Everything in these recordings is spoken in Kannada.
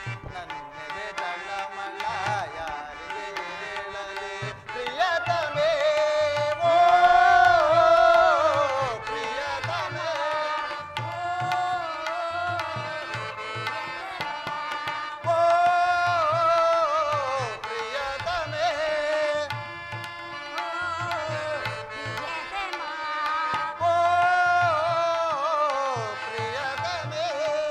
ನನ್ನೆದೆ ತಳಮಳ ಯಾರಿಗೆ ಹೇಳಲಿ ಪ್ರಿಯತಮೇ ಓ ಪ್ರಿಯತಮೇ ಓ ಪ್ರಿಯತಮೇ ಓ ಪ್ರಿಯತಮೇ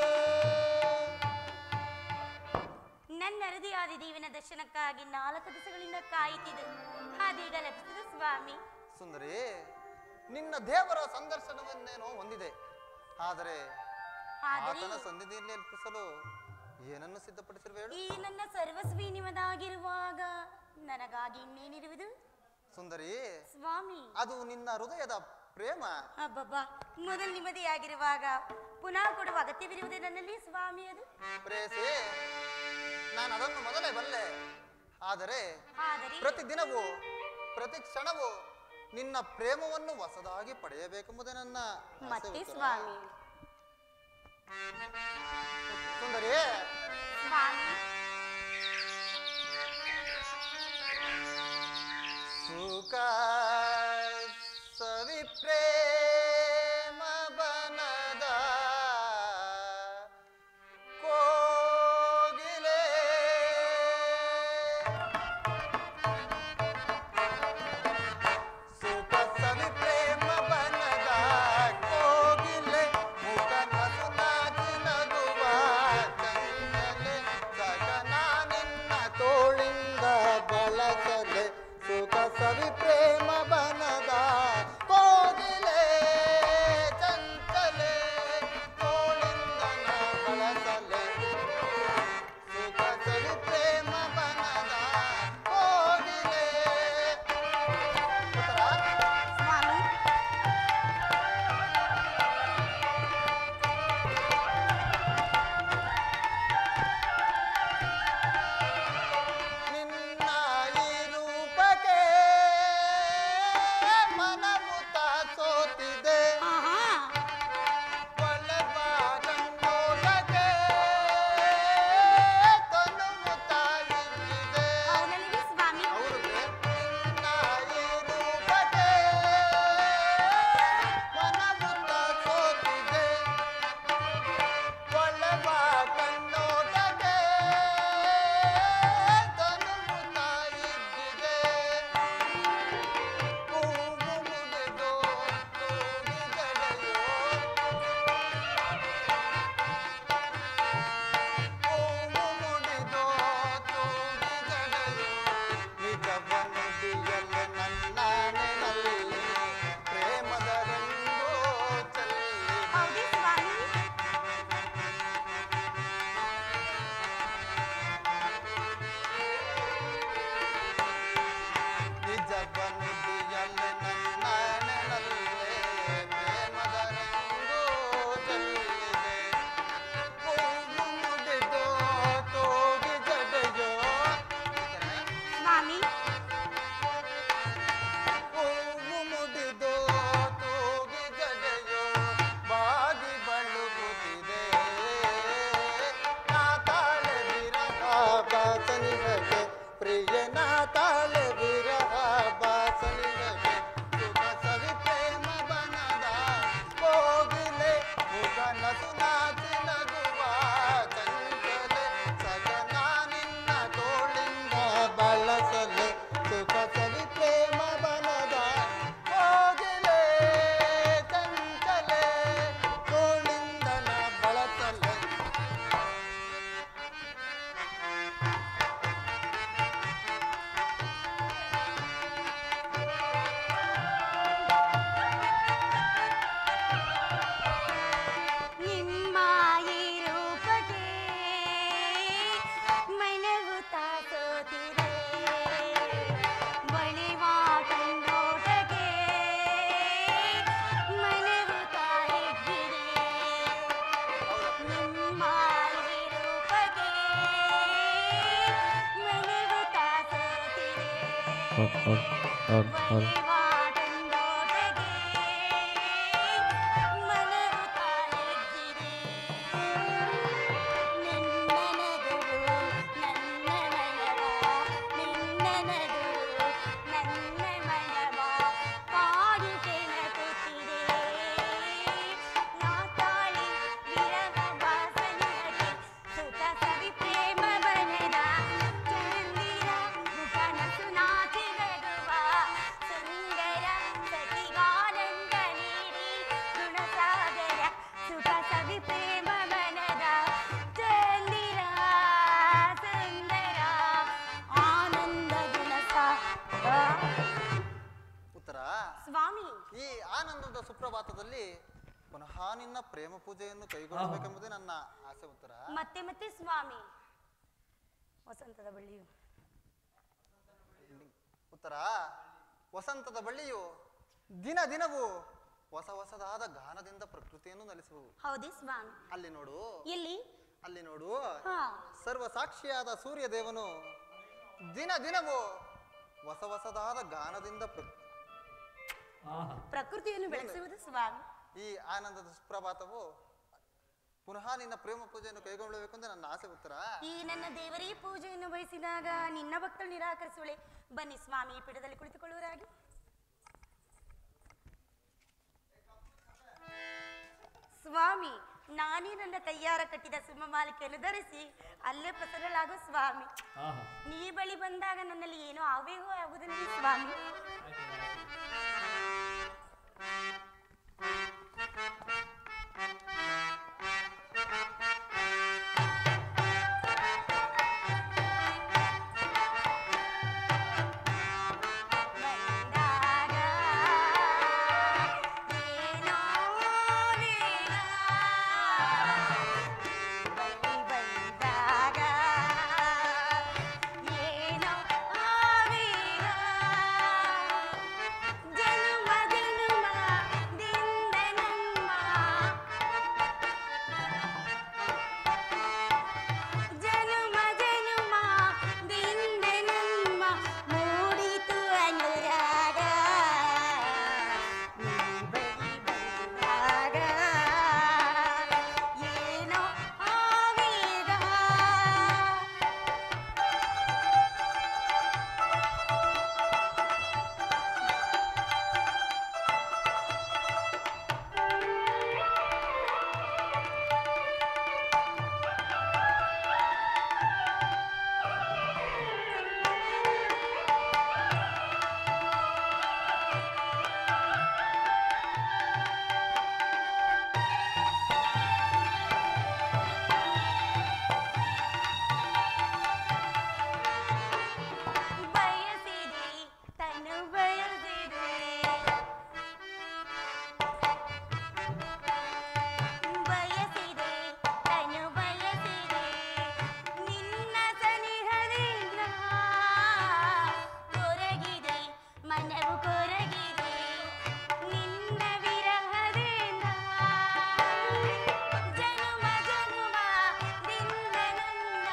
ನನ್ನ ಹೃದಯಾದಿ ದೇವಿನ ದರ್ಶನಕ್ಕಾಗಿ ನಾಲ್ಕು ದಿವಸಗಳಿಂದ ಕಾಯುತ್ತಿದೆ ಅದೀಗ ಲಭಿಸಿದ ಸ್ವಾಮಿ ಸುಂದರಿ ನಿನ್ನ ದೇವರ ಸಂದರ್ಶನವನ್ನೇನೋ ಹೊಂದಿದೆ ಆದರೆ ಆದರೆ ಆತನ ಸನ್ನಿಧಿಯಲ್ಲಿ ಅರ್ಪಿಸಲು ಏನನ್ನು ಸಿದ್ಧಪಡಿಸಿರುವೆ ಹೇಳು ಈ ನನ್ನ ಸರ್ವಸ್ವಿ ನಿಮ್ಮದಾಗಿರುವಾಗ ನನಗಾಗಿ ಇನ್ನೇನಿರುವುದು ಸುಂದರಿ ಸ್ವಾಮಿ ಅದು ನಿನ್ನ ಹೃದಯದ ಪ್ರೇಮ ಅಬ್ಬಬ್ಬಾ ಮೊದಲು ನಿಮ್ಮದಿಯಾಗಿರುವಾಗ ಪುನಃ ಕೊಡುವ ಅಗತ್ಯವಿರುವುದೇ ನನ್ನಲ್ಲಿ ಸ್ವಾಮಿ ಅದು ಪ್ರೇಯಸಿ ನಾನು ಅದನ್ನು ಮೊದಲೇ ಬಲ್ಲೆ ಆದರೆ ಆದರೆ ಪ್ರತಿದಿನವೂ ಪ್ರತಿ ಕ್ಷಣವೂ ನಿನ್ನ ಪ್ರೇಮವನ್ನು ಹೊಸದಾಗಿ ಪಡೆಯಬೇಕೆಂಬುದೇ ನನ್ನ ಆಸೆ ಮತ್ತೆ ಉತ್ತರ. ಸ್ವಾಮಿ ಸುಂದರಿ ಸ್ವಾಮಿ ಸುಖ ಸವಿ ಪ್ರೇಮ ಬನದ ಕೋಗಿಲೆ ಸುಖ ಸವಿ ಪ್ರೇಮ ಬನದ ಕೋಗಿಲೆ ಮುಖ ನಸು ನಾಚಿ ನಗುವ ಚಂಚಲೆ ಸಗನ ನಿನ್ನ ತೋಳಿಂದ ಬಳಸಲೆ ಸುಖ ಸವಿ ಪ್ರೇಮ ಬನದ ಕೋಗಿಲೆ ಚಂಚಲೆ ತೋಳಿಂದ ನ ಬಳಸಲೆ ಸುಖ ಸವಿ ಪ್ರೇಮ ಬನದ ಕೋಗಿಲೆ ಉತ್ತರ? ಸ್ವಾಮಿ ನಿನ್ನ ಈ ರೂಪಕ್ಕೆ ಮನವು ಸೋತಿದೆ ಆಹಾ ಒಳಬ ಕಣ್ಣೋಟಕ್ಕೆ ತನುವು ತಾಗಿಬಿದೆ ಅವನಲ್ಲಿ ಸ್ವಾಮಿ ಅವ್ರಿಗೆ ನಿನ್ನ ಈ ರೂಪಕ್ಕೆ ಮನವು ಸೋತಿದೆ ಒಳಬ ಕಣ್ಣೋಟಕ್ಕೆ ತನುವು ತಾಗಿಬಿದೆ ಹೂವು ಮುಗಿದು ತೂಗಿ ಜಡೆಯೋ ಹೂವು ಮುಡಿದು ತೂಗಿ ಜಡೆಯೋ ನಿಜವನ್ನು ದಿಯಲು ನನ್ನಾಣೆನಲ್ಲಿ ಪ್ರೇಮದ ರಂಗೋ ಚೆಲ್ಲಿದೆ ಹೌದು ಸ್ವಾಮಿ ನಿಜ ಬನುದಿಯಲ್ಲಿ ನನ್ನಾಣೆನಲ್ಲೇ ಪ್ರೇಮದ ರಂಗೋ ಚೆಲ್ಲಿದೆ ಹೂವು ಮುಡಿದು ತೂಗಿ ಜಡೆಯೋ ಸ್ವಾಮಿ ಹೂವು ಮುಡಿದು ತೂಗಿ ಜಡೆಯೋ ಬಾಗಿ ಬಳುಗುತ್ತಿದೆ ನಾ ತಾಳೆ ವಿರಹ ಬಾಸನಿಗೆ ಪ್ರಿಯ ನಾ ತಾಳೆ ವಿರಹ ಬಾಸನಿಗೆ ಸುಖ ಸವಿ ಪ್ರೇಮ ಬನದ ಕೋಗಿಲೆ ಮುಖ ನಸು ನಾಚಿ ನಗುವ ಚಂಚಲೆ ಸಗನ ನಿನ್ನ ತೋಳಿಂದ ಬಳಸಲೆ ಸುಖ ಸವಿ ಪ್ರೇಮ ಬನದ ಕೋಗಿಲೆ ಚಂಚಲೆ ತೋಳಿಂದ ನ ಬಳಸಲೆ ನಿಮ್ಮ ಈ ರೂಪಕ್ಕೆ ಮನವು ತಾಸೋತಿದೆ ಬಳಿವ ಕಂಡೋಟಕ್ಕೆ ಮನವು ತಾಯಿದ್ದಿದೆ ನಿಮ್ಮ ಈ ರೂಪಕ್ಕೆ ಮನವು ತಾಸೋತಿದೆ ಬಳಿವ ಕಂಡೋಟಕ್ಕೆ ಮನವು ತಾಯಿದ್ದಿದೆ ನಿನ್ನ ನಗುವ ಸುಪ್ರಭಾತದಲ್ಲಿ ಪುನಃ ನಿನ್ನ ಪ್ರೇಮ ಪೂಜೆಯನ್ನು ಕೈಗೊಳ್ಳಬೇಕೆಂಬುದೇ ನನ್ನ ಆಸೆ ಉತ್ತರ ಮತ್ತೆ ಮತ್ತೆ ಸ್ವಾಮಿ ವಸಂತದ ಬಳ್ಳಿಯು ಉತ್ತರ ವಸಂತದ ಬಳ್ಳಿಯು ದಿನ ದಿನವೂ ಹೊಸ ಹೊಸದಾದ ಗಾನದಿಂದ ಪ್ರಕೃತಿಯನ್ನು ನಲಿಸುವು ಹೌದೇ ಸ್ವಾಮಿ ಅಲ್ಲಿ ನೋಡು ಎಲ್ಲಿ ಅಲ್ಲಿ ನೋಡು ಹಾ ಸರ್ವ ಸಾಕ್ಷಿಯಾದ ಸೂರ್ಯ ದೇವನು ದಿನ ದಿನವೂ ಹೊಸ ಹೊಸದಾದ ಗಾನದಿಂದ ಪ್ರ- ಆಹಾ ಪ್ರಕೃತಿಯನ್ನು ಬೆಳೆಸುವುದು ಸ್ವಾಮಿ ಈ ಆನಂದದ ಸುಪ್ರಭಾತವು ಪುನಃ ನಿನ್ನ ಪ್ರೇಮ ಪೂಜೆಯನ್ನು ಕೈಗೊಳ್ಳಬೇಕು ಅಂತ ನನ್ನ ಆಸೆ ಉತ್ತರ ಈ ನನ್ನ ದೇವರೇ ಪೂಜೆಯನ್ನು ಬಯಸಿದಾಗ ನಿನ್ನ ಭಕ್ತರು ನಿರಾಕರಿಸುವಳೆ ಬನ್ನಿ ಸ್ವಾಮಿ ಈ ಪೀಠದಲ್ಲಿ ಕುಳಿತುಕೊಳ್ಳುವರಾಗಿ ಸ್ವಾಮಿ ನಾನೇ ನನ್ನ ಕೈಯಾರ ಕಟ್ಟಿದ ಸಿಂಹಮಾಲಿಕೆಯನ್ನು ಧರಿಸಿ ಅಲ್ಲೇ ಪ್ರಸರಲಾಗೋ ಸ್ವಾಮಿ ಆಹಾ ನೀ ಬಳಿ ಬಂದಾಗ ನನ್ನಲ್ಲಿ ಏನೋ ಆವೇಗೋ ಆಗುವುದಿಲ್ಲ ಸ್ವಾಮಿ ಆಯ್ತು, ಆಯ್ತು. ಬಂದಾಗ ಏನೋ ವೇಗ ಬಳಿ ಬಂದಾಗ ಏನೋ ಆವೇಗ ಜನುಮ ಜನುಮದಿಂದ ನಮ್ಮ ಜನುಮ ಜನುಮ ದಿಂದ ನಮ್ಮ ಮೂಡಿತು ಅನುರಾಗ ನೀ ಬಳಿ ಬಂದಾಗ ಏನೋ ಆವೇಗ ಬಯಸಿದೆ ತನು ಬಯಸಿದೆ ಬಯಸಿದೆ ತನು ಬಯಸಿದೆ ನಿನ್ನ ಸನಿಹದಿಂದ ಕೊರಗಿದೆ ಮನವು ಕೊರಗಿದೆ ನಿನ್ನ ವಿರಹದಿಂದ ಜನುಮ ಜನುಮ ದಿಂದ ನನ್ನ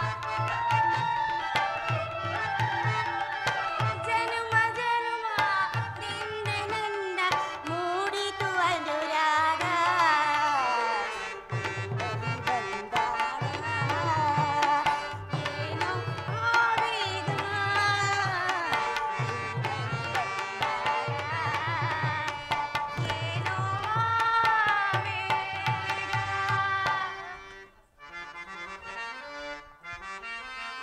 ಜನುಮ ಜನುಮ ದಿಂದ ನನ್ನ ಮೂಡಿತು ಅನುರಾಗ ಬಳಿ ಬಂದಾಗ ಏನೋ ಆವೇಗ ಏನೋ ಆವೇಗ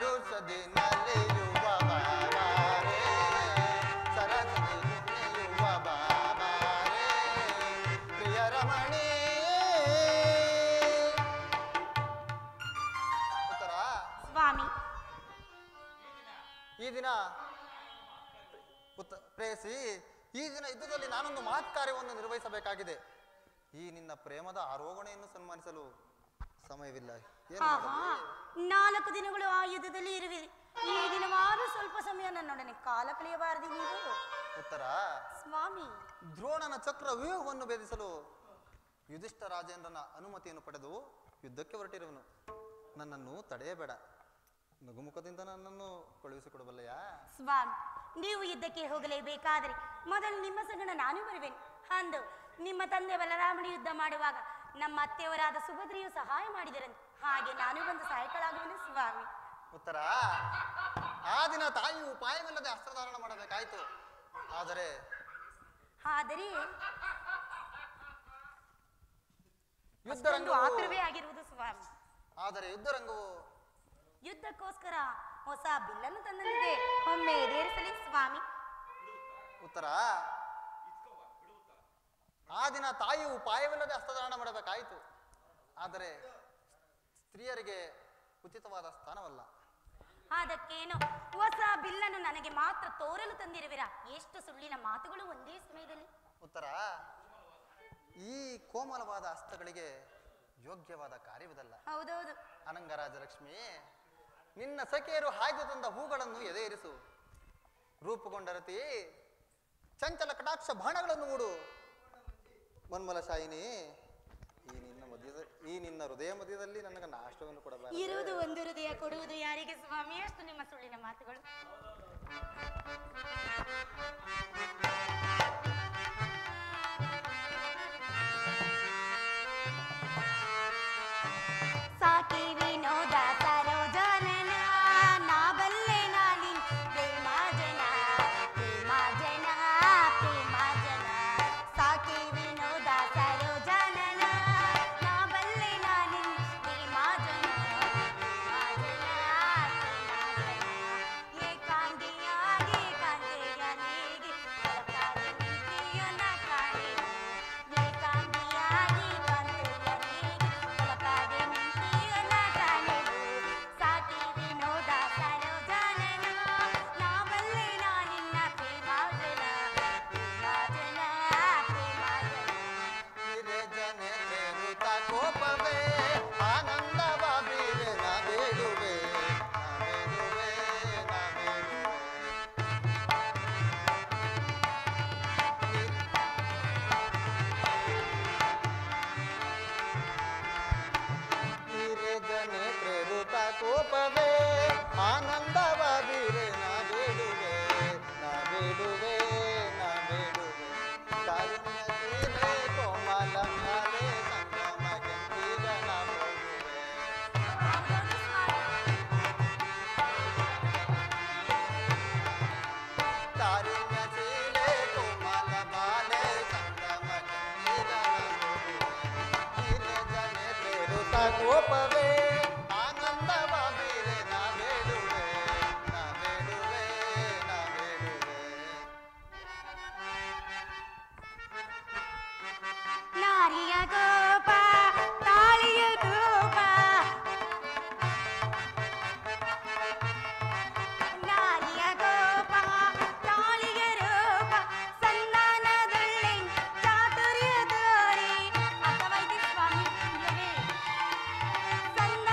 ಹರುಷದಿ ನಲಿಯುವ ಬಾಬಾರೇ ಸರಸದಿ ಕುಣಿಯುವ ಬಾಬಾರೇ ಪ್ರಿಯ ರಮಣಿ ಉತ್ತರ ಸ್ವಾಮಿ ಈ ದಿನ ಉತ್ತ ಪ್ರೇಯಸಿ ಈ ದಿನ ಯುದ್ಧದಲ್ಲಿ ನಾನೊಂದು ಮಹತ್ ಕಾರ್ಯವನ್ನು ನಿರ್ವಹಿಸಬೇಕಾಗಿದೆ ಈ ನಿನ್ನ ಪ್ರೇಮದ ಆರೋಗಣೆಯನ್ನು ಸನ್ಮಾನಿಸಲು ಸಮಯವಿಲ್ಲ ಏನು ಆಹಾ ಮಾಡಲಿ? ನಾಲ್ಕು ದಿನಗಳು ಆ ಯುದ್ಧದಲ್ಲಿ ಇರುವಿರಿ ಈ ದಿನವಾದರೂ ಸ್ವಲ್ಪ ಸಮಯ ನನ್ನೊಡನೆ ಕಾಲ ಕಳೆಯಬಾರದು ನೀವು ಉತ್ತರ ಸ್ವಾಮಿ ದ್ರೋಣನ ಚಕ್ರ ವ್ಯೂಹವನ್ನು ಭೇದಿಸಲು ಯುಧಿಷ್ಠ ರಾಜೇಂದ್ರನ ಅನುಮತಿಯನ್ನು ಪಡೆದು ಯುದ್ಧಕ್ಕೆ ಹೊರಟಿರುವನು ನನ್ನನ್ನು ತಡೆಯಬೇಡ ನಗುಮುಖದಿಂದ ನನ್ನನ್ನು ಕಳುಹಿಸಿಕೊಡಬಲ್ಲಯಾ ಸ್ವಾಮಿ ನೀವು ಯುದ್ಧಕ್ಕೆ ಹೋಗಲೇಬೇಕಾದರೆ ಮೊದಲು ನಿಮ್ಮ ಸಂಗಡ ನಾನು ಬರುವೆನು ಅಂದು ನಿಮ್ಮ ತಂದೆ ಬಲರಾಮನ ಯುದ್ಧ ಮಾಡುವಾಗ ನಮ್ಮ ಅತ್ತೆಯವರಾದ ಸುಭದ್ರೆಯು ಸಹಾಯ ಮಾಡಿದರಂತೆ ಹಾಗೆ ನಾನು ಬಂದು ಸಹಾಯಕಳಾಗುವೆನು ಸ್ವಾಮಿ ಉತ್ತರ ಆ ದಿನ ತಾಯಿಯು ಉಪಾಯವಿಲ್ಲದೆ ಅಸ್ತ್ರಧಾರಣ ಮಾಡಬೇಕಾಯಿತು ಆದರೆ ಆದರೆ ಅಷ್ಟೊಂದು ಯುದ್ಧರಂಗವು ಆತುರವೇ ಆಗಿರುವುದು ಸ್ವಾಮಿ ಆದರೆ ಯುದ್ಧರಂಗವು ಯುದ್ಧಕ್ಕೋಸ್ಕರ ಹೊಸ ಬಿಲ್ಲನ್ನು ತಂದಂದಿದೆ ಒಮ್ಮೆ ಏರಿಸಲಿ ಸ್ವಾಮಿ ಉತ್ತರ ಆ ದಿನ ತಾಯಿಯು ಉಪಾಯವಿಲ್ಲದೆ ಹಸ್ತಧಾರಣ ಮಾಡಬೇಕಾಯಿತು ಆದರೆ ಸ್ತ್ರೀಯರಿಗೆ ಉಚಿತವಾದ ಸ್ಥಾನವಲ್ಲ ಅದಕ್ಕೇನು ಹೊಸ ಬಿಲ್ಲನ್ನು ನನಗೆ ಮಾತ್ರ ತೋರಲು ತಂದಿರುವಿರಾ ಎಷ್ಟು ಸುಳ್ಳಿನ ಮಾತುಗಳು ಒಂದೇ ಸಮಯದಲ್ಲಿ ಉತ್ತರ ಈ ಕೋಮಲವಾದ ಹಸ್ತಗಳಿಗೆ ಯೋಗ್ಯವಾದ ಕಾರ್ಯವಿದಲ್ಲ ಹೌದೌದು ಅನಂಗರಾಜಲಕ್ಷ್ಮಿ ನಿನ್ನ ಸಖಿಯರು ಹಾಯ್ದು ತಂದ ಹೂಗಳನ್ನು ಎದೆ ಇರಿಸು ರೂಪುಗೊಂಡರತಿ ಚಂಚಲ ಕಟಾಕ್ಷ ಬಾಣಗಳನ್ನು ಮೂಡು ಮನ್ಮಲ ಶಾಯಿನಿ ಈ ನಿನ್ನ ಮಧ್ಯದ ಈ ನಿನ್ನ ಹೃದಯ ಮಧ್ಯದಲ್ಲಿ ನನಗೆ ನಾಷ್ಟವನ್ನು ಕೊಡಬಾರದು ಇರುವುದು ಒಂದು ಹೃದಯ ಕೊಡುವುದು ಯಾರಿಗೆ ಸ್ವಾಮಿ ಅಷ್ಟು ನಿಮ್ಮ ಸುಳ್ಳಿನ ಮಾತುಗಳು ಸಾಕಿ ವಿನೋದ ಸರೋಜನನ ನಾ ಬಲ್ಲೆ ನಾನಿನ್ ಪ್ರೇಮ ಜನ ಪ್ರೇಮ ಜನ ಪ್ರೇಮ ಜನ ಸಾಕಿ ವಿನೋದ ಸರೋಜನನ ನಾ ಬಲ್ಲೆ ನಾನಿನ್ ಪ್ರೇಮ ಜನ ಪ್ರೇಮ ಜನ ಪ್ರೇಮ ಜನ ಏಕಾಂಗಿಯಾಗಿ ಕಾಂತೆಯನಿಗೆ ಕಳಕಾಗಿ ನಿಂತಿಯನ ಕಾಣೆನು ಏಕಾಂಗಿಯಾಗಿ ಕಾಂತೆಯನಿಗೆ ಕಳಕಾಗಿ ನಿಂತಿಯನ ಕಾಣೆನು ಸಾಟಿ ವಿನೋದ ಸರೋಜನನ ನಾ ಬಲ್ಲೆ ನಾನಿನ್ನ ಪ್ರೇಮ ಜನ ಪ್ರೇಮ ಜನ ಪ್ರೇಮ ಜನ ಜನೆ ಸೇರುತ್ತ ಕೋಪವೇ ಆನಂದವ ಬೀರೆ ನಾ ಬೇಡುವೆ ನಾ ಬೇಡುವೆ ನಾ ಬೇಡುವೆ ಜನೆ ಪ್ರೇರುತ ಕೋಪವೇ ಆನಂದವ ಬೀರೆ ನಾ ಬೇಡುವೆ ನಾ ಬೇಡುವೆ ನಾ ಬೇಡುವೆ ಕಾರುಣ್ಯ ಸೀರೆ ಕೋಮಲ ಮ್ಯಾಲೆ ಸಂಗಮ ಕೆಂಪೀಗ ನಾ ಹೋಗುವೆ ಕಾರುಣ್ಯ ಸೀರೆ ಕೋಮಲ ಬಾಲೆ ಸಂಗಮ ಕೆಂಪೀಗ ನಾ ಹೋಗುವೆ ಜನೆ ಪ್ರೇರುತ ಕೋಪವೇ ಆನಂದವ ಬೀರೆ ನಾ ಬೇಡುವೆ ನಾ ಬೇಡುವೆ ನಾ ಬೇಡುವೆ ನಾರಿಯ ಗೋಪ ತಾಳಿಯ ಗೋಪ ನಾರಿಯ ಗೋಪ ತಾಳಿಯ ರೂಪ ಸಂಧಾನದೊಳ್ಳೆ ಚಾತುರ್ಯ ದೋರಿ ಅರ್ಥವಾಯ್ತು ಸ್ವಾಮಿ ಇಲ್ಲವೇ? ಸಂಧಾನ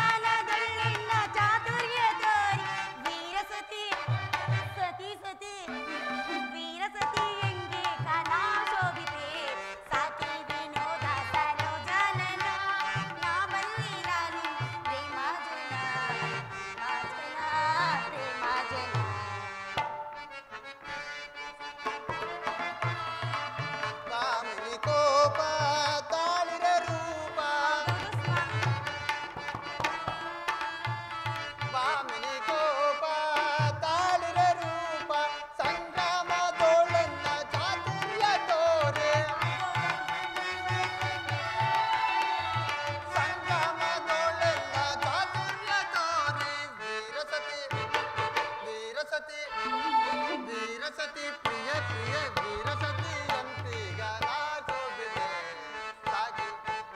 ವೀರಸತಿ ವೀರಸತಿ ಪ್ರಿಯ ಪ್ರಿಯ ವೀರಸತಿ ಅಂತೀಗ ನಾ ಶೋಭಿತೆ ಸಾಗಿ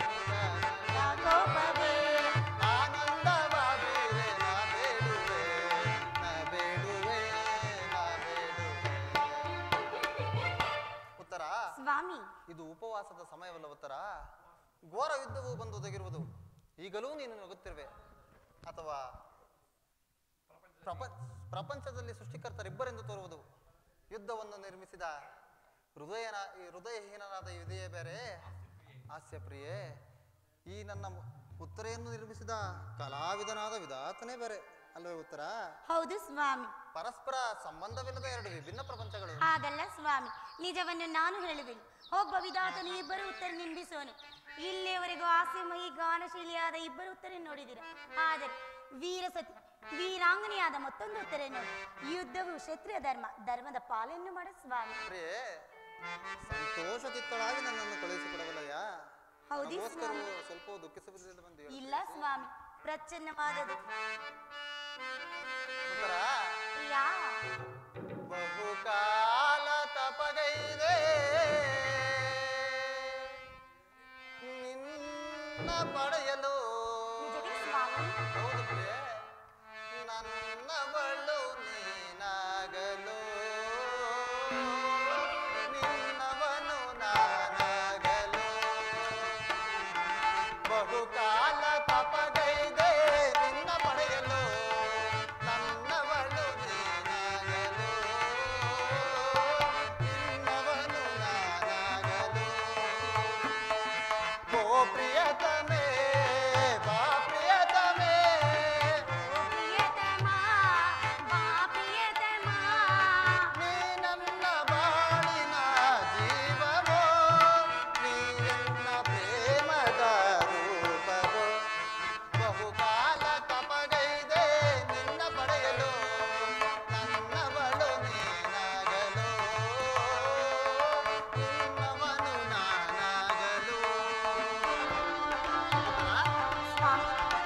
ಯಾಕೋಬವೇ ಆನಂದವ ಬೀರೆ ನಾ ಬೇಡುವೆ ನಾ ಬೇಡುವೆ ನಾ ಬೇಡುವೆ ಉತ್ತರ ಸ್ವಾಮಿ ಇದು ಉಪವಾಸದ ಸಮಯವಲ್ಲ ಉತ್ತರ ಘೋರ ಯುದ್ಧವು ಬಂದು ಒದಗಿರುವುದು ಈಗಲೂ ನೀನು ನಗುತ್ತಿರುವೆ ಅಥವಾ ಪ್ರಪಂಚ ಪ್ರಪಂಚದಲ್ಲಿ ಸೃಷ್ಟಿಕರ್ತರಿಬ್ಬರೆಂದು ತೋರುವುದು ಯುದ್ಧವನ್ನು ನಿರ್ಮಿಸಿದ ಹೃದಯನ ಈ ಹೃದಯಹೀನನಾದ ಈ ವಿದೆಯೇ ಬೇರೆ ಹಾಸ್ಯಪ್ರಿಯೆ ಈ ನನ್ನ ಮು- ಉತ್ತರೆಯನ್ನು ನಿರ್ಮಿಸಿದ ಕಲಾವಿದನಾದ ವಿಧಾತನೇ ಬೇರೆ ಅಲ್ವೇ ಉತ್ತರ ಹೌದು ಸ್ವಾಮಿ ಪರಸ್ಪರ ಸಂಬಂಧವಿಲ್ಲದ ಎರಡು ವಿಭಿನ್ನ ಪ್ರಪಂಚಗಳು ಹಾಗಲ್ಲ ಸ್ವಾಮಿ ನಿಜವನ್ನು ನಾನು ಹೇಳುವೆನು ಒಬ್ಬ ವಿಧಾತನು ಇಬ್ಬರು ಉತ್ತರ ನಿಂಬಿಸೋನು ಇಲ್ಲಿಯವರೆಗೂ ಹಾಸ್ಯಮಯಿ ಗಾನಶೀಲಿಯಾದ ಇಬ್ಬರು ಉತ್ತರ ನೋಡಿದಿರ ಆದರೆ ವೀರಸತಿ ವೀರಾಂಗನೆಯಾದ ಮತ್ತೊಂದು ಉತ್ತರ ನೋಡಿ ಯುದ್ಧವು ಕ್ಷತ್ರಿಯ ಧರ್ಮ ಧರ್ಮದ ಪಾಲನ್ನು ಮಾಡ ಸ್ವಾಮಿ ಪ್ರಿಯೆ ಸಂತೋಷದಿತ್ತಳಾಗಿ ನನ್ನನ್ನು ಕಳುಹಿಸಿಕೊಡಬಲ್ಲಯ್ಯ ಹೌದು ನಮಗೋಸ್ಕರವೂ ಸ್ವಾಮಿ ಸ್ವಲ್ಪ ದುಃಖಿಸಬದಿಲ್ಲ ಬಂದು ಇಲ್ಲ ಸ್ವಾಮಿ ಪ್ರಚನ್ನವಾದದು ಉತ್ತರ ಪ್ರಿಯಾ ಬಹುಕಾಲ ತಪಗೈದೆ ನಿನ್ನ ಪಡೆಯಲು ನಿಜವೇ ಸ್ವಾಮಿ ಹೌದು ಪ್ರಿಯೆ ನನ್ನವಳು ನೀನಾಗಲು ನಿನ್ನವನು ನಾನಾಗಲು ಬಹುಕಾಲ ತಪಗೈದೆ ನಿನ್ನ ಪಡೆಯಲು ನನ್ನವಳು ನೀನಾಗಲು ನಿನ್ನವನು ನಾನಾಗಲು ಓ ಪ್ರಿಯತಮೇ ಬಾ ಪ್ರಿಯತಮೇ ಪ್ರಿಯತಮ ಬಾ ಪ್ರಿಯತಮ ನೀ ನನ್ನ ಬಾಳಿನ ಜೀವವೋ ನೀ ನನ್ನ ಪ್ರೇಮದ ರೂಪವೋ ಬಹುಕಾಲ ತಪಗೈದೆ ನಿನ್ನ ಪಡೆಯಲು ನನ್ನವಳು ನೀನಾಗಲು ನಿನ್ನವನು ನಾನಾಗಲು ಸ್ವಾಮಿ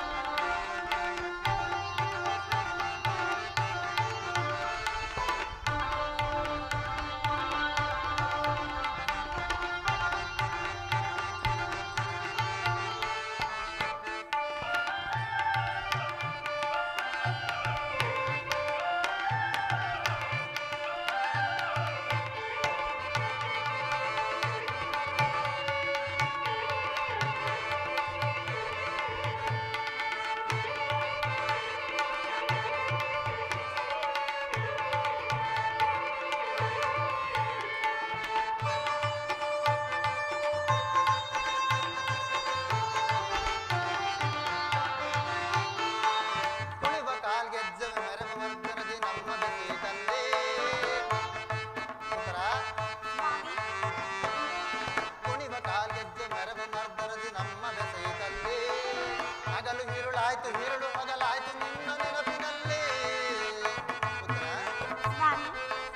ಕುಣಿವ ಕಾಲ್ಗೆಜ್ಜೆವೆ ಮೆರವ ಮರ್ದನದಿ ನಮ್ಮ ಬೆಸೀತಲ್ಲಿ ಉತ್ತರ ಸ್ವಾಮಿ ಕುಣಿವ ಕಾಲ್ಗೆಜ್ಜೆ ಮೆರವ ಮರ್ದನದಿ ನಮ್ಮ ಬೆಸೆಯುತ್ತಲ್ಲಿ ಹಗಲು ಹಿರುಳಾಯ್ತು ಹಿರುಳು ಹಗಲಾಯ್ತು ನಿನ್ನ ನೆನಪಿನಲ್ಲಿ ಉತ್ತರ ಸ್ವಾಮಿ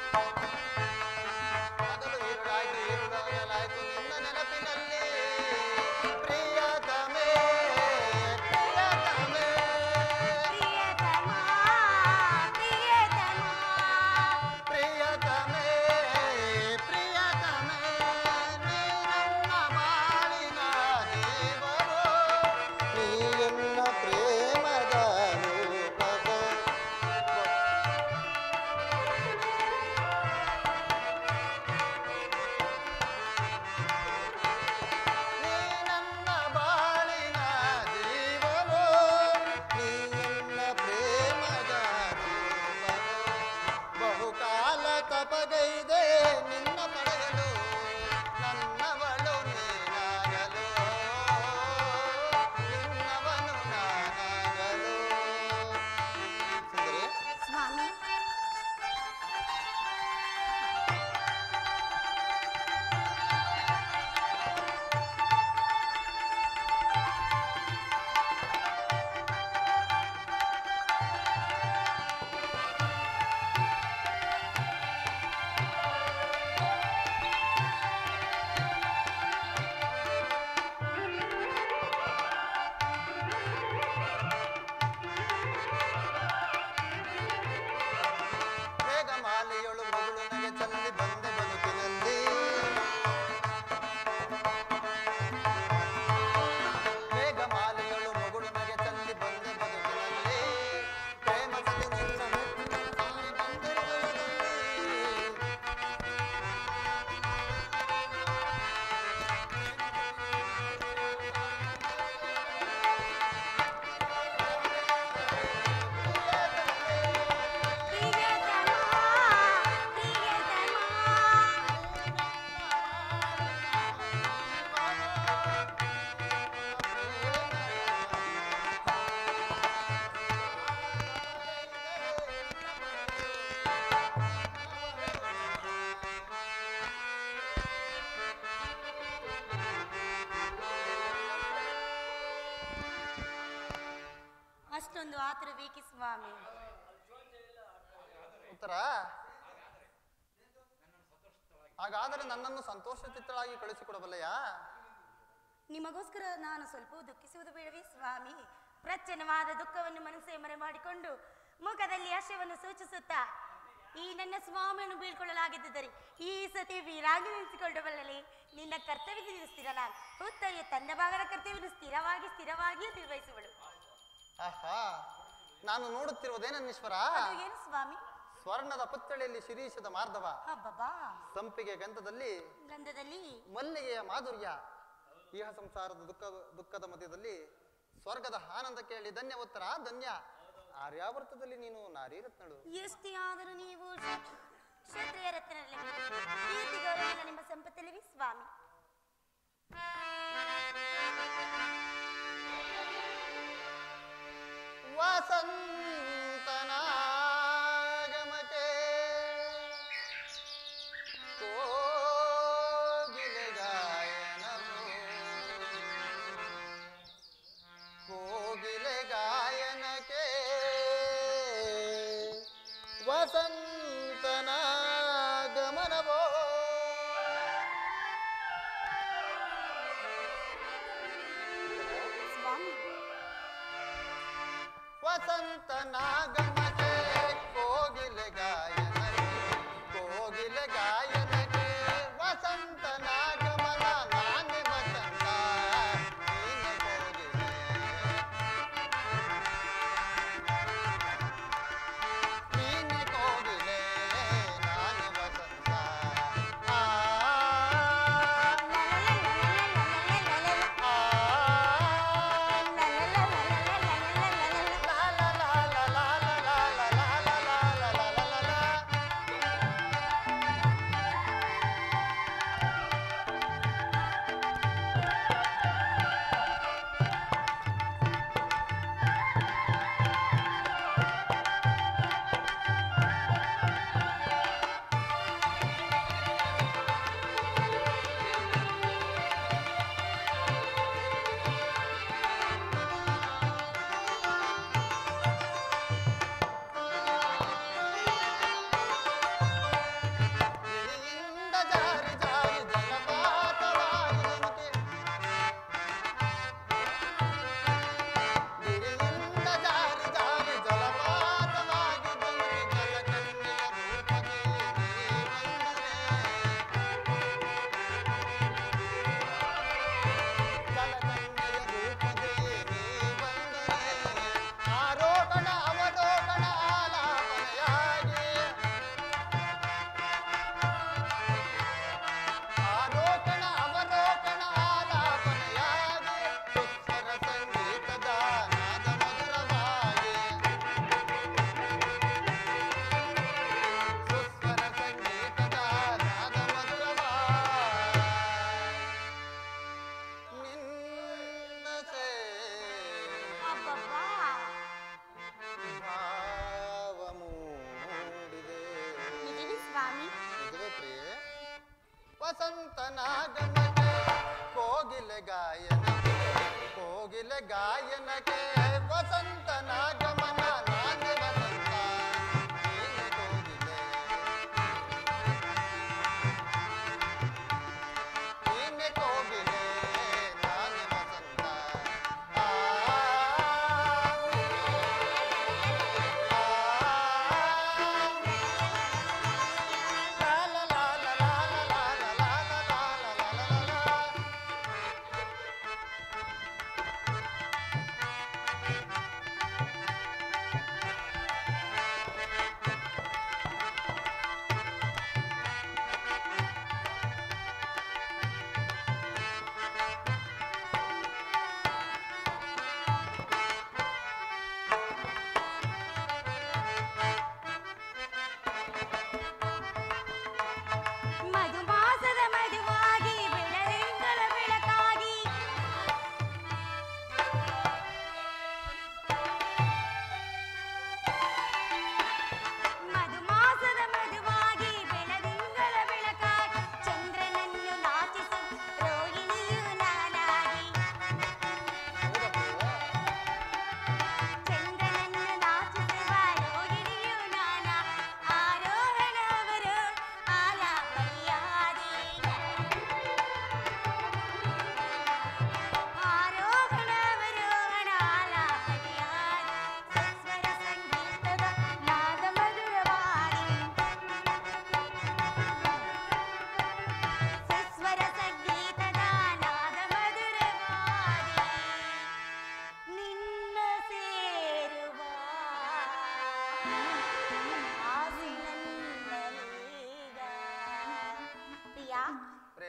ಹಗಲು ಹಿರುಳಾಯ್ತು ಹಿರುಳು ಹಗಲಾಯ್ತು ನಿನ್ನ ನೆನಪಿನಲ್ಲಿ ಪ್ರಿಯತಮೇ ಪ್ರಿಯತಮೇ ಪ್ರಿಯತಮ ಪ್ರಿಯತಮ ಪ್ರಿಯತಮೇ ಪ್ರಿಯತಮೇ ನೀ ನನ್ನ ಬಾಳಿನ ಜೀವವೋ ನೀ ಎನ್ನ ಪ್ರೇಮದ ಸ್ವಾಮಿ ಉತ್ತರ ಹಾಗಾದರೆ ನನ್ನನ್ನು ಸಂತೋಷ ಚಿತ್ತಳಾಗಿ ಕಳಿಸಿಕೊಡಬಲ್ಲೆಯಾ ನಿಮಗೋಸ್ಕರ ನಾನು ಸ್ವಲ್ಪ ದುಃಖಿಸುವುದು ಬೇಡವೇ ಸ್ವಾಮಿ ಪ್ರಚನ್ನವಾದ ದುಃಖವನ್ನು ಮನಸ್ಸೇ ಮರೆ ಮಾಡಿಕೊಂಡು ಮುಖದಲ್ಲಿ ಹರ್ಷವನ್ನು ಸೂಚಿಸುತ್ತಾ ಈ ನನ್ನ ಸ್ವಾಮಿಯನ್ನು ಬೀಳ್ಕೊಳ್ಳಲಾಗಿದ್ದರೆ ಈ ಸತಿ ವೀರಾಗಿ ನಿಲ್ಲಿಸಿಕೊಳ್ಳಬಲ್ಲಲೆ ನಿನ್ನ ಕರ್ತವ್ಯದಿಂದ ಸ್ಥಿರ ನಾನು ಹುತ್ತಯ್ಯ ತನ್ನ ಭಾಗದ ಕರ್ತವ್ಯವನ್ನು ಸ್ಥಿರವಾಗಿ ಸ್ಥಿರವಾಗಿಯೇ ನಿರ್ವಹಿಸುವಳು ಆಹಾ ನಾನು ನೋಡುತ್ತಿರುವುದೇನನ್ನೀಶ್ವರ ಅದು ಏನು ಸ್ವಾಮಿ ಸ್ವರ್ಣದ ಪುತ್ಥಳಿಯಲ್ಲಿ ಶಿರೀಷದ ಮಾರ್ಧವ ಹಬ್ಬಬಾ ಸಂಪಿಗೆ ಗಂಧದಲ್ಲಿ ಗಂಧದಲ್ಲಿ ಮಲ್ಲಿಗೆಯ ಮಾಧುರ್ಯ ಇಹ ಸಂಸಾರದ ದುಃಖ ದುಃಖದ ಮಧ್ಯದಲ್ಲಿ ಸ್ವರ್ಗದ ಆನಂದ ಕೇಳಿ ಧನ್ಯ ಉತ್ತರ ಧನ್ಯ ಆರ್ಯಾವರ್ತದಲ್ಲಿ ನೀನು ನಾರಿ ರತ್ನಳು ಎಷ್ಟೇ ಆದರೂ ನೀವು ಕ್ಷ- ಕ್ಷತ್ರಿಯ ರತ್ನರಲ್ಲಿ ಕೀರ್ತಿ ಗೌರವ ನಿಮ್ಮ ಸಂಪತ್ತಲ್ಲಿವೆ ಸ್ವಾಮಿ ವಸಂತನಾಗಮಕ್ಕೆ ಕೋಗಿಲೆ ಗಾಯನವು ಕೋಗಿಲೆ ಗಾಯನಕ್ಕೆ ವಸಂತನಾಗಮನವೋ ಸ್ವಾಮಿ ವಸಂತನಾಗಮಕ್ಕೆ ಕೋಗಿಲೆ ಗಾಯನಕ್ಕೆ ಕೋಗಿಲೆ ಗಾಯನಕ್ಕೆ ವಸಂತನಾಗಮನ ನಾನೇ ವಸಂತ ನೀನೆ ಕೋಗಿಲೆ ನೀನೆ ಕೋಗಿಲೆ ನಾನೇ ವಸಂತ ಆ ಆ ಗಿರಿಯಿಂದ ಜಾರಿ ಜಾರಿ ಜಲಪಾತವಾಯಿನಿಕೆ. ಗಿರಿಯಿಂದ ಜಾರಿ ಜಾರಿ ಜಲಪಾತವಾಗಿ ಬಂದು ಜಲಕನ್ಯೆಯ ರೂಪಕ್ಕೆ ನೀ ಬಂದರೆ. ಜಲಕನ್ಯೆಯ ರೂಪಕ್ಕೆ ನೀ ಬಂದರೆ. ಆರೋಹಣ ಅವರೋಹಣ ಆಲಾಪನೆಯಾಗಿ ಆರೋಕಣ ಅವರೋಕಣ ಆಲಾಪನೆಯಾಗಿ ಸುಸ್ವರ ಸಂಗೀತದ ನಾದ ಮಧುರವಾಗಿ ಸುಸ್ವರ ಸಂಗೀತದ ನಾದ ಮಧುರವಾಗಿ ನಿನ್ನ ಸೇ ಭಾವ ಮೂಡಿದೆ ಸ್ವಾಮಿ ನಿಜವೇ ಪ್ರಿಯೆ ವಸಂತನಾಗಮಕ್ಕೆ ಕೋಗಿಲೆ ಗಾಯನಕ್ಕೆ ಕೋಗಿಲೆ ಗಾಯನಕ್ಕೆ ವಸಂತನಾಗಮನ ನಾನೇ ವಸಂತ ನೀನೆ ಕೋಗಿಲೆ ನೀನೆ ಕೋಗಿಲೆ ನಾನೇ ವಸಂತ ಆ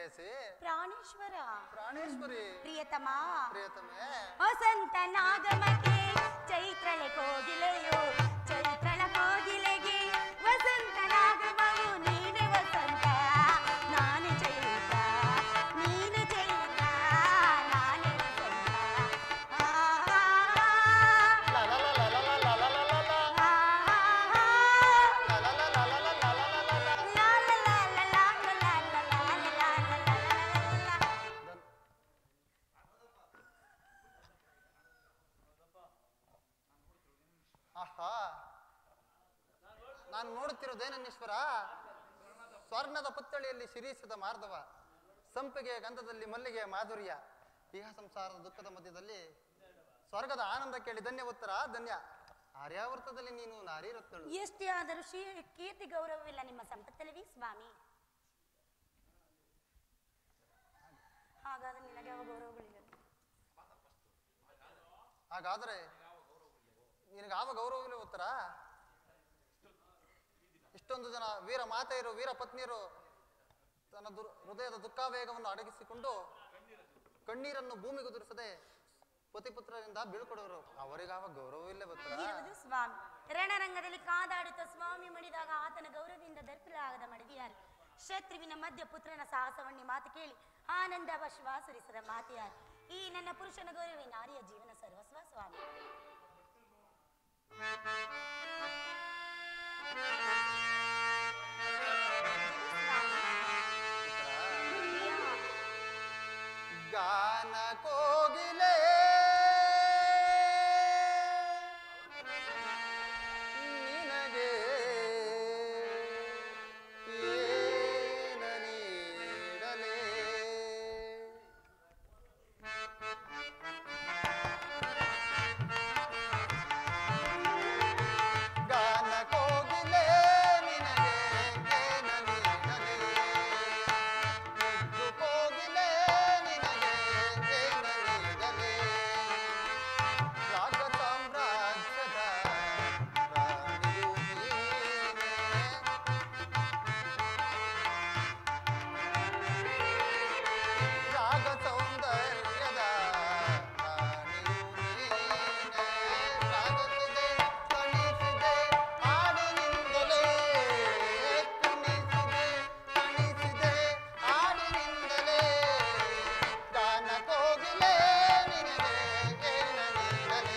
ಪ್ರೇಯಸಿ ಪ್ರಾಣೇಶ್ವರ ಪ್ರಾಣೇಶ್ವರಿ ಪ್ರಿಯತಮ ಪ್ರಿಯತಮೆ ವಸಂತ ನಾಗಮಕ್ಕೆ ಚೈತ್ರಳೆ ಕೋಗಿಲೆಯು ಚೈತ್ರಳ ಕೋಗಿಲೆಗೆ ವಸಂತ ನಾಗಮವು ನೀನೆ ವಸಂತ ನಾನು ಚೈತ್ರ ನೀನು ಚೈತ್ರ ನಾನೇ ವಸಂತ ಆ, ಲ ಲ ಲ ಲ ಲ ಲ ಲ ಲ ಲ ಲ. ಆ, ಲ ಲ ಲ ಲ ಲ ಲ ಲ ಲ ಲ ಲ. ಲಾ ಲಾ ಲಾ ಲಾ ಲಾ ಲಾ ಲಾ ಲಾ ಲಾ ಲಾ ಲಾ ಲಾ ಲಾ. ಆಹಾ ನಾನು ನೋಡುತ್ತಿರುವುದೇನನ್ನೇಶ್ವರ ಸ್ವರ್ಣದ ಪುತ್ತಳಿಯಲ್ಲಿ ಶಿರೀಷದ ಮಾರ್ಧವ ಸಂಪಿಗೆಯ ಗಂಧದಲ್ಲಿ ಮಲ್ಲಿಗೆಯ ಮಾಧುರ್ಯ ಇಹ ಸಂಸಾರದ ದುಃಖದ ಮಧ್ಯದಲ್ಲಿ ಸ್ವರ್ಗದ ಆನಂದ ಕೇಳಿ ಧನ್ಯ ಉತ್ತರ ಧನ್ಯ ಆರ್ಯಾವರ್ತದಲ್ಲಿ ನೀನು ನಾರಿ ರತ್ನಳು ಎಷ್ಟೇ ಆದರೂ ಶ್ರೀ ಕೀರ್ತಿ ಗೌರವವಿಲ್ಲ ನಿಮ್ಮ ಸಂಪತ್ತಲ್ಲವೇ ಸ್ವಾಮಿ ಹಾಗಾದ್ರೆ ನಿನಗೆ ಯಾವ ಗೌರವಗಳಿಲ್ಲ ಹಾಗಾದರೆ ನಿನಗೆ ಯಾವ ಗೌರವವಿಲ್ಲ ಉತ್ತರ ಇಷ್ಟೊಂದು ಜನ ವೀರ ಮಾತೆಯರು ವೀರ ಪತ್ನಿಯರು ತನ್ನ ದುರ್ ಹೃದಯದ ದುಃಖಾವೇಗವನ್ನು ಅಡಗಿಸಿಕೊಂಡು ಕಣ್ಣೀರನ್ನು ಭೂಮಿಗುದುರಿಸದೆ ಪತಿಪುತ್ರರಿಂದ ಬೀಳ್ಕೊಡೋರು ಅವರಿಗಾವ ಗೌರವವಿಲ್ಲ ಉತ್ತರ ಇರುವುದು ಸ್ವಾಮಿ ರಣರಂಗದಲ್ಲಿ ಕಾದಾಡುತ್ತ ಸ್ವಾಮಿ ಮಡಿದಾಗ ಆತನ ಗೌರವದಿಂದ ದರ್ಪಿಲಾಗದ ಮಡದಿಯಾರು ಶತ್ರುವಿನ ಮಧ್ಯ ಪುತ್ರನ ಸಾಹಸವನ್ನೇ ಮಾತು ಕೇಳಿ ಆನಂದ ಸುರಿಸದ ಮಾತೆಯಾರು ಈ ನನ್ನ ಪುರುಷನ ಗೌರವೇ ನಾರಿಯ ಜೀವನ ಸರ್ವಸ್ವ ಸ್ವಾಮಿ ಗಾನ ಕೋಗಿಲೆ ನಿನಗೆ ಏನ ನೀಡಲೇ ಗಾನ ಕೋಗಿಲೆ ನಿನಗೆ ಏನ ನೀಡಲೇ ಮುದ್ದು ಕೋಗಿಲೆ ನಿನಗೆ ಏನ ನೀಡಲೇ ರಾಗ ಸಾಮ್ರಾಜ್ಯದ ರಾಣಿಯು ನೀನೇ. ರಾಗ ಸೌಂದರ್ಯದ ರಾಣಿಯು ನೀನೇ. ರಾಗಸಿದೆ ಕಣಿಸಿದೆ ಹಾಡಿನಿಂದಲೇ ಕುಣಿಸಿದೆ ಕಣಿಸಿದೆ ಹಾಡಿನಿಂದಲೇ ಗಾನ ಕೋಗಿಲೆ ನಿನಗೆ ಏನ ನೀಡಲೇ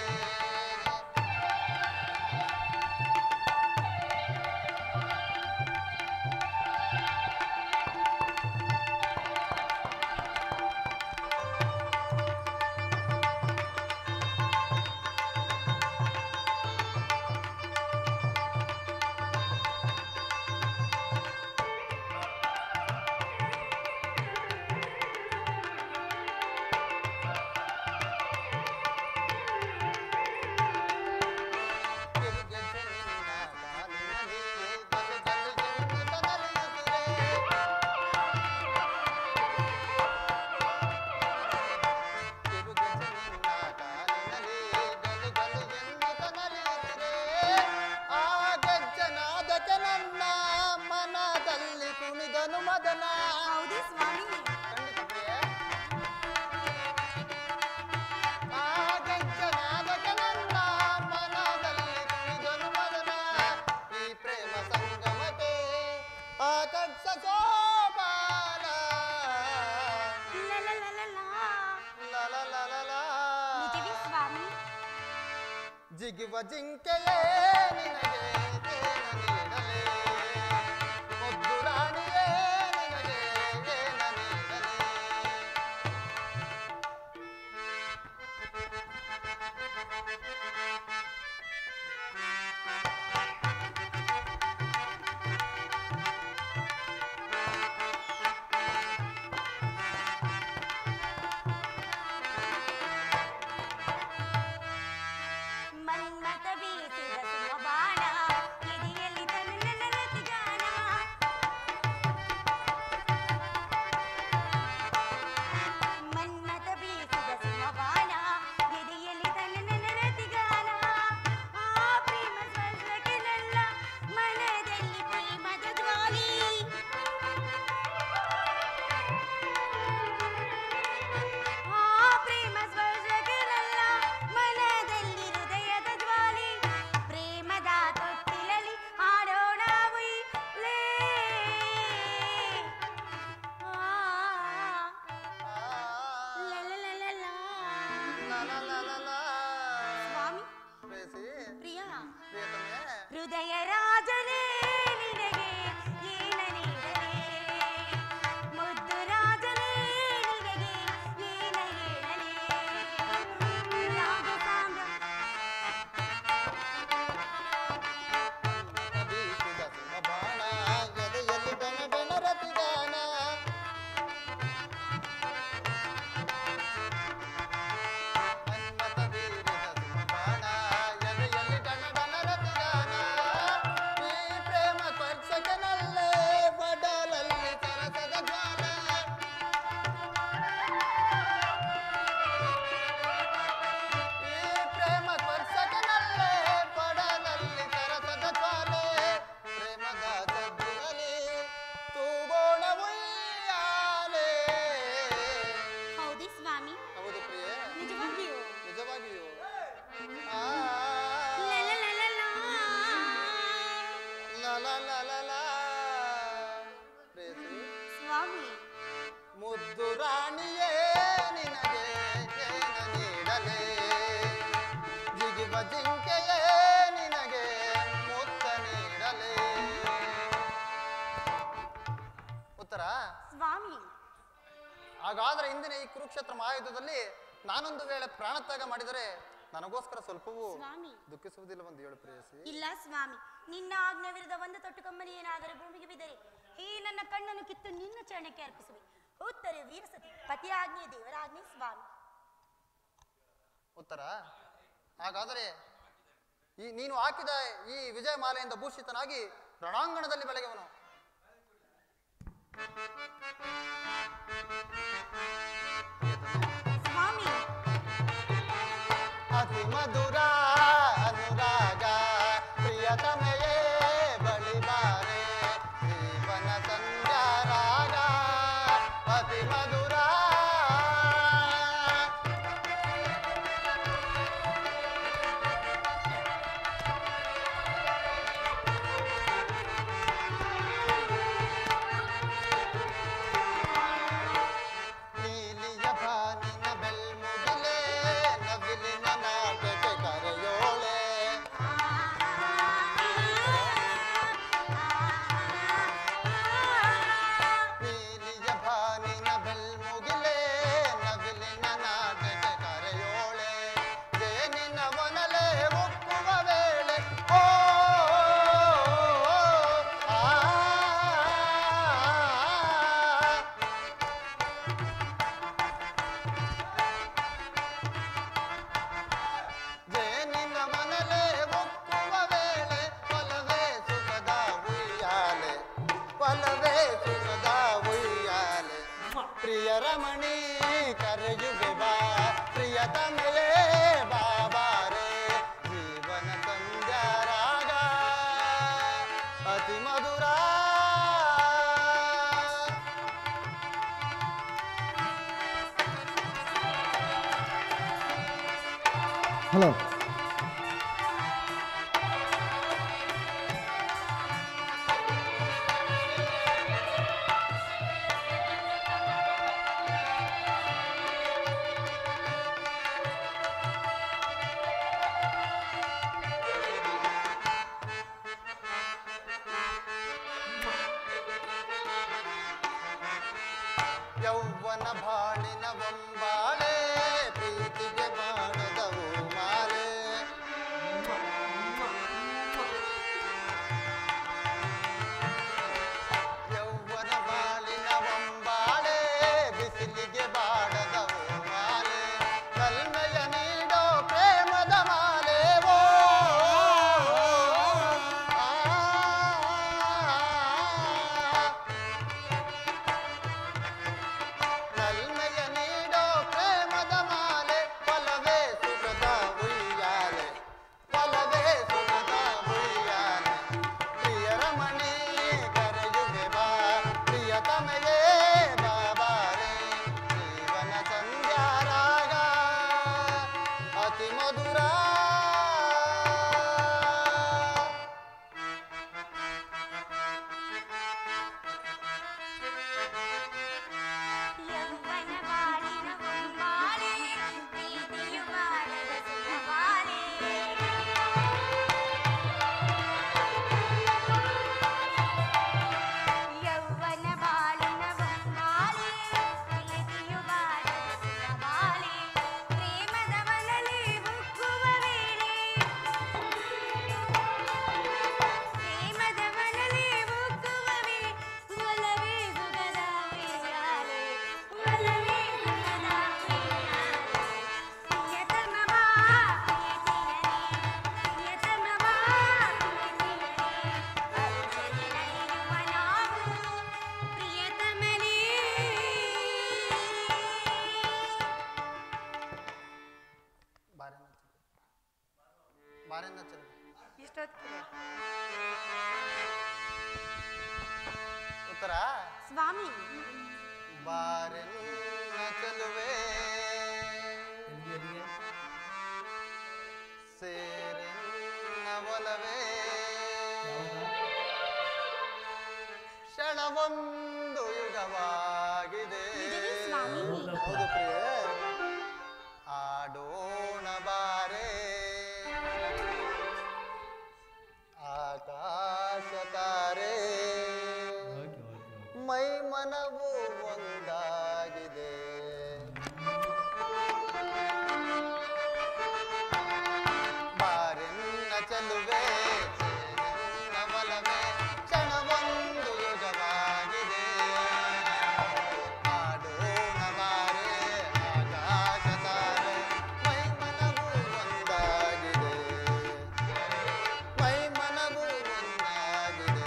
ನನ್ನ ಮನದಲ್ಲಿ ಕುಣಿದನು ಮದನ ಹೌದು ಸ್ವಾಮಿ ಖಂಡಿತ ಪ್ರಿಯೆ. ಆ ಗಂಜನಾದಕ ನನ್ನ ಮನದಲ್ಲಿ ಕುಣಿದನು ಮದನ. ಈ ಪ್ರೇಮ ಸಂಗಮಕ್ಕೆ ಆಕರ್ಷ ಸೋಪಾನ. ಲಲಲಲಲಾ. ಲಲಲಲಲ. ನಿಜವೇ ಸ್ವಾಮಿ ಜಿಗುವ ಜಿಂಕೆಯೇ ನಿನಗೆ ಏನ ನೀಡಲೇ ಮುದ್ದು ರಾಣಿಯೇ ನಿನಗೆ ಏನ ನೀಡಲೇ ಮನ್ಮಥ ಬೀಸಿದ ಸುಮಬಾಣ ಎದೆಯಲ್ಲಿ ತನ್ನ ರತಿಗಾನ ಮನ್ಮಥ ಬೀಸಿದ ಸುಮಬಾಣ ಎದೆಯಲ್ಲಿ ತನ್ನ ರತಿಗಾನ ಆ ಪ್ರೇಮ ಸ್ಪರ್ಶಕ್ಕೆ ನನ್ನ ಮನದಲ್ಲಿ ಪ್ರೇಮದ ಜ್ವಾಲಿ ಲಾ ಲಾ ಲಾ ಲಾ. ಪ್ರೇಯಸಿ ಸ್ವಾಮಿ ಮುದ್ದು ರಾಣಿಯೇ ನಿನಗೆ ಏನ ನೀಡಲೇ ಜಿಗಿಬ ಜಿಂಕೆಯೇ ನಿನಗೆ ಮುತ್ತ ನೀಡಲೇ ಉತ್ತರ ಸ್ವಾಮಿ ಹಾಗಾದ್ರೆ ಇಂದಿನ ಈ ಕುರುಕ್ಷೇತ್ರ ಮಹಾಯುದ್ಧದಲ್ಲಿ ನಾನೊಂದು ವೇಳೆ ಪ್ರಾಣತ್ಯಾಗ ಮಾಡಿದರೆ ನನಗೋಸ್ಕರ ಸ್ವಲ್ಪವೂ ಸ್ವಾಮಿ ದುಃಖಿಸುವುದಿಲ್ಲವೆಂದು ಹೇಳು ಪ್ರೇಯಸಿ ಇಲ್ಲ ಸ್ವಾಮಿ ನಿನ್ನ ಆಜ್ಞೆ ವಿರುದ್ಧ ಒಂದು ತೊಟ್ಟು ಕಮ್ಮನಿ ಏನಾದರೂ ಭೂಮಿಗೆ ಬಿದ್ದರೆ ಈ ನನ್ನ ಕಣ್ಣನ್ನು ಕಿತ್ತು ನಿನ್ನ ಚರಣಕ್ಕೆ ಅರ್ಪಿಸುವೆ ಉತ್ತರ ವೀರಸತಿ ಪತಿ ಆಜ್ಞೆ ದೇವರ ಆಜ್ಞೆ ಸ್ವಾಮಿ ಉತ್ತರ ಹಾಗಾದರೆ ಈ ನೀನು ಹಾಕಿದ ಈ ವಿಜಯ ಮಾಲೆಯಿಂದ ಭೂಷಿತನಾಗಿ ರಣಾಂಗಣದಲ್ಲಿ ಬೆಳಗುವನು ಸ್ವಾಮಿ ಅತಿ ಮಧುರ ಅನುರಾಗ ಪ್ರಿಯತಮೆಯೇ ಬಳಿಬಾರೆ ಜೀವನ ಸಂಧ್ಯ ರಾಗ ಅತಿ ಮಧುರ ನೀಲಿಯ ಬಾನಿನ ಬೆಲ್ಮುಗಿಲೇ ನವಿಲಿನ ನಾಟಕ ಕರೆಯೋಳೆ ನೀಲಿಯ ಬಾನಿನ ಬೆಲ್ಮುಗಿಲೇ ನವಿಲಿನ ನಾಟಕ ಕರೆಯೋಳೆ ಜೇನಿನ ಒನಲೆ ಒಕ್ಕುವ ವೇಳೆ ಓ ಆ, ಜೇನಿನ ಮನಲೆ ಒಕ್ಕುವ ವೇಳೆ ಒಲವೇ ಸುಖದ ಉಯ್ಯಾಲೆ ಒಲವೇ ಸುಖದ ಉಯ್ಯಾಲೆ ಪ್ರಿಯ ರಮಣಿ ಕರೆಯುವೆ ಬಾ ಪ್ರಿಯತಮೆಯೇ ಬಾಬಾರೆ ಜೀವನ ಸಂಧ್ಯಾ ರಾಗ ಅತಿ ಮಧುರ ಹಲೋ ಯೌವನ ಬಾಳಿನ ಒಂಬಾಳೆ ಪ್ರೀತಿಗೆ ಬಾಡದವು ಮಾಲೆ ಯೌವನ ಬಾಳಿನ ಒಂಬಾಳೆ ಬಿಸಿಲಿಗೆ ಬಾಡದವು ಮಾಲೆ ಕಲ್ಮೆಯ ನೀಡೋ ಪ್ರೇಮದ ಮಾಲೆ ಓ ಆ ನಲ್ಮೆಯ ನೀಡೋ ಪ್ರೇಮದ ಮಾಲೆ ಫಲವೇ ಸುಖದ ಉಯ್ಯಾಲೆ ಫಲವೇ ಸುಖದ ಉಯ್ಯಾಲೆ ಪ್ರಿಯ ರಮಣಿ ಕರೆಯುವೆ ಬಾ ಪ್ರಿಯತಮೆಯೇ ಬಾಬಾರೆ ಜೀವನ ಸಂಧ್ಯಾ ರಾಗ ಅತಿ ಮಧುರ ಯೌವನ ಬಾಳಿನ ಹೊಂಬಾಳೆ, ಪ್ರೀತಿಯು ಬಾಳದ ಸುಖವಾಲೆ. ಯೌವನ ಬಾಳಿನ ಹೊಂಬಾಳೆ, ಪ್ರೀತಿಯು ಬಾಳದ ಸುಖವಾಲೆ. ಪ್ರೇಮದ ಮನಲಿ ಉಕ್ಕುವ ವೇಳೆ ಪ್ರೇಮದ ಮನಲಿ ಉಕ್ಕುವವೆ ಒಲವೇ ಸುಖದ ಉಯ್ಯಾಲೆ ಒಲವೇ ಸುಖದ ಉಯ್ಯಾಲೆ ಪ್ರಿಯತಮ ಬಾ ಪ್ರಿಯತಿಯರೇ ಪ್ರಿಯತಮ ಬಾ ಪ್ರಿಯತಿಯರೇ ಅರುಷದಿ ನಡೆಯುವ ನಾವು ಪ್ರಿಯತಮನೇ ಬಾರೆನ್ನ ಬಾರೆನ್ನ ಚಲು ಇಷ್ಟೊತ್ತಿಗೆ ಉತ್ತರ ಸ್ವಾಮಿ ಬಾರೆನ್ನ ಚಲುವೆ ಎಲ್ಲಿಗೆ ಎಲ್ಲಿಗೆ ಸೇರೆನ್ನ ಒಲವೇ ಯಾವಾಗ ಕ್ಷಣವೊಂದು ಯುಗವಾಗಿದೆ ನಿಜವೇ ಸ್ವಾಮಿ? ಹೌದಪ್ಪ. ಹೌದು ಪ್ರಿಯೆ ಆಡೋಣ ಬಾರೆ ಆಕಾಶ ತಾರೆ ಓಕೆ ಓಕೆ ಓಕೆ ಮೈ ಮನವು ಒಂದಾಗಿದೆ ಬಾರೆನ್ನ ಚೆಲುವೆ ಸೇರಿನ್ನ ಬಲವೇ ಕ್ಷಣವೊಂದು ಯುಗವಾಗಿದೆ ಆಡೋಣ ಬಾರೆ ಆಕಾಶ ತಾರೆ ಮೈ ಮನವು ಒಂದಾಗಿದೆ ಮೈ ಮನವು ಒಂದಾಗಿದೆ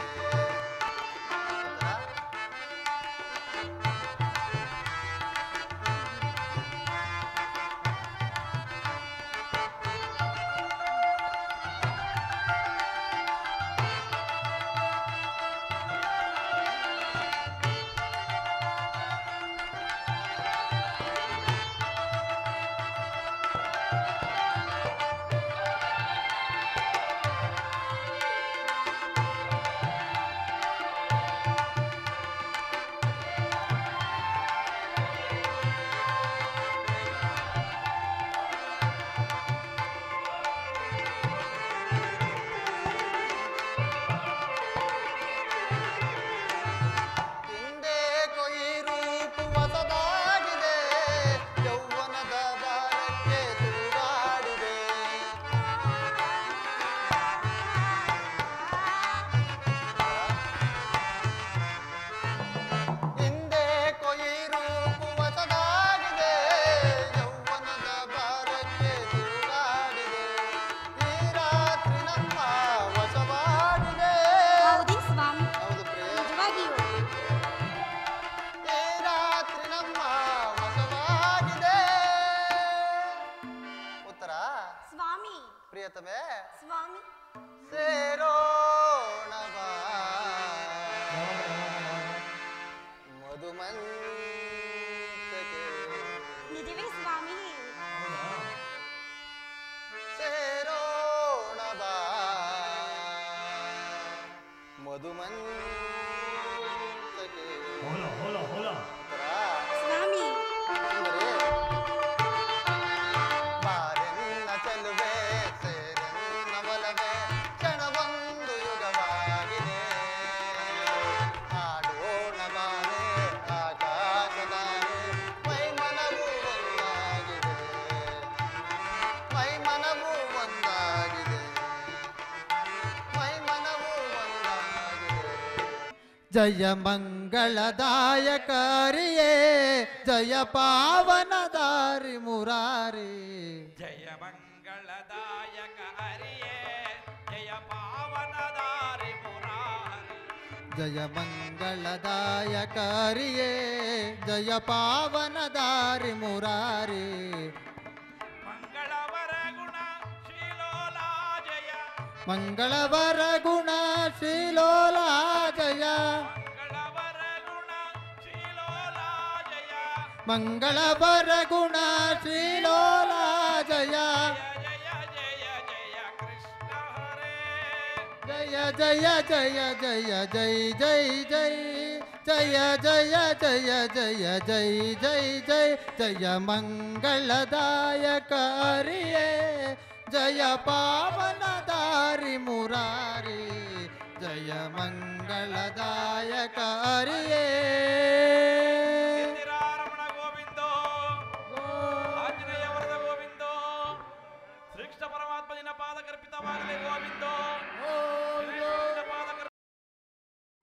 ಹಿಂದೆ ಕೊಯಿ ರೂಪು ಹೊಸದಾಗಿದೆ ಯೌವನದ ಬಾರಕ್ಕೆ ತೂಗಾಡಿದೆ ಹಿಂದೆ ಕೊಯಿ ರೂಪು ಹೊಸದಾಗಿದೆ ಯೌವನದ ಬಾರಕ್ಕೆ ತೂಗಾಡಿದೆ ಈ ರಾತ್ರಿ ನಮ್ಮ ವಶವಾಗಿದೆ ಹೌದೇ ಸ್ವಾಮಿ ಹೌದು ಪ್ರಿಯ ನಿಜವಾಗಿಯೂ ಈ ರಾತ್ರಿ ನಮ್ಮ ವಶವಾಗಿದೆ ಉತ್ತರ ಸ್ವಾಮಿ ಪ್ರಿಯತಮೆ ಸ್ವಾಮಿ ಸೇರೋಣ ಬಾ ಯಾವಾಗ ಯಾವಾಗ ಯಾವಾಗ ಮಧುಮಂತಕೆ ನಿಜವೇ ಸ್ವಾಮಿ ಹೌದಾ ಸೇರೋಣ ಬಾ ಮಧುಮಂತಕೆ ಹೋಲ ಹೋಲ ಹೋಲ ಉತ್ತರ ಸ್ವಾಮಿ ಅಂದರೆ ಬಾರೆನ್ನ ಚೆಲುವೆ ಸೇರೆನ್ನ ಬಲವೇ ಕ್ಷಣವೊಂದು ಯುಗವಾಗಿದೆ ಆಡೋಣ ಬಾರೆ ಆಕಾಶದಾರೆ ಮೈ ಮನವು ಒಂದಾಗಿದೆ ಮೈ ಮನವು ಒಂದಾಗಿದೆ ಮೈ ಮನವು ಒಂದಾಗಿದೆ ಜಯ ಮಂಗಳದಾಯಕಾರಿಯೇ ಜಯ ಪಾವನದಾರಿ ಮುರಾರಿ ಜಯ ಮಂಗಳದಾಯಕ ಹರಿಯೇ ಜಯ ಪಾವನದಾರಿ ಮುರಾರಿ ಜಯ ಮಂಗಳದಾಯಕಾರಿಯೇ ಜಯ ಪಾವನದಾರಿ ಮುರಾರಿ ಮಂಗಳವರ ಗುಣ ಶ್ರೀಲೋಲ ಜಯ ಮಂಗಳವರ ಗುಣ ಶ್ರೀಲೋಲ ಜಯ ಮಂಗಳವರ ಗುಣ ಶ್ರೀಲೋಲ ಜಯ ಮಂಗಳವರ ಗುಣ ಶ್ರೀಲೋಲ ಜಯ ಜಯ ಜಯ ಜಯ ಜಯ ಜಯ ಕೃಷ್ಣ ಹರೇ ಜಯ ಜಯ ಜಯ ಜೈ ಜೈ ಜಯ ಜಯ ಜಯ ಜಯ ಜೈ ಜೈ ಜಯ ಜಯ ಮಂಗಳದಾಯಕಾರಿಯೇ ಜಯ ಪಾವನದಾರಿ ಮುರಾರಿ ಜಯ ಮಂಗಳದಾಯಕಾರಿಯೇ